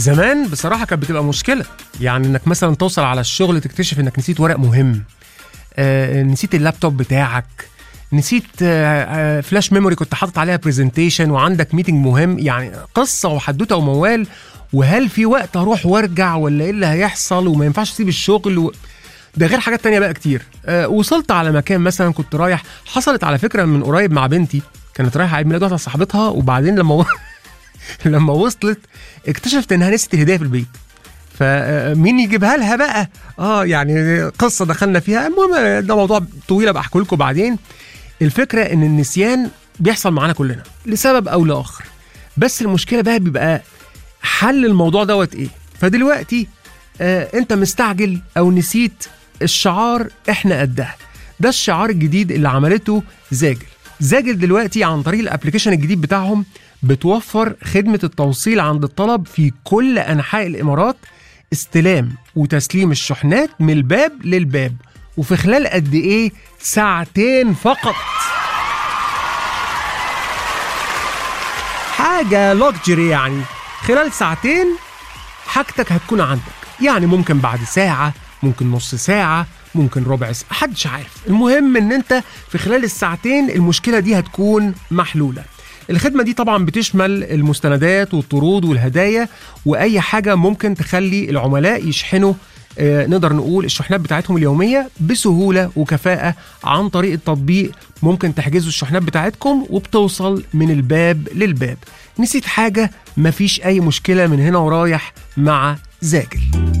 زمان بصراحه كانت بتبقى مشكله يعني انك مثلا توصل على الشغل تكتشف انك نسيت ورق مهم آه نسيت اللابتوب بتاعك نسيت آه آه فلاش ميموري كنت حاطط عليها برزنتيشن وعندك ميتنج مهم يعني قصه وحدوته وموال وهل في وقت اروح وارجع ولا ايه اللي هيحصل وما ينفعش اسيب الشغل و... ده غير حاجات تانية بقى كتير آه وصلت على مكان مثلا كنت رايح حصلت على فكره من قريب مع بنتي كانت رايحه عيد ميلاد واحده صاحبتها وبعدين لما و... لما وصلت اكتشفت انها نسيت الهديه في البيت فمين يجيبها لها بقى اه يعني قصه دخلنا فيها المهم ده موضوع طويل ابقى احكي لكم بعدين الفكره ان النسيان بيحصل معانا كلنا لسبب او لاخر بس المشكله بقى بيبقى حل الموضوع دوت ايه فدلوقتي آه انت مستعجل او نسيت الشعار احنا قدها ده الشعار الجديد اللي عملته زاجل زاجل دلوقتي عن طريق الابلكيشن الجديد بتاعهم بتوفر خدمة التوصيل عند الطلب في كل أنحاء الإمارات استلام وتسليم الشحنات من الباب للباب وفي خلال قد إيه ساعتين فقط حاجة لوكجري يعني خلال ساعتين حاجتك هتكون عندك يعني ممكن بعد ساعة ممكن نص ساعة ممكن ربع ساعة محدش عارف المهم ان انت في خلال الساعتين المشكلة دي هتكون محلولة الخدمة دي طبعا بتشمل المستندات والطرود والهدايا وأي حاجة ممكن تخلي العملاء يشحنوا آه نقدر نقول الشحنات بتاعتهم اليومية بسهولة وكفاءة عن طريق التطبيق ممكن تحجزوا الشحنات بتاعتكم وبتوصل من الباب للباب نسيت حاجة مفيش أي مشكلة من هنا ورايح مع زاجل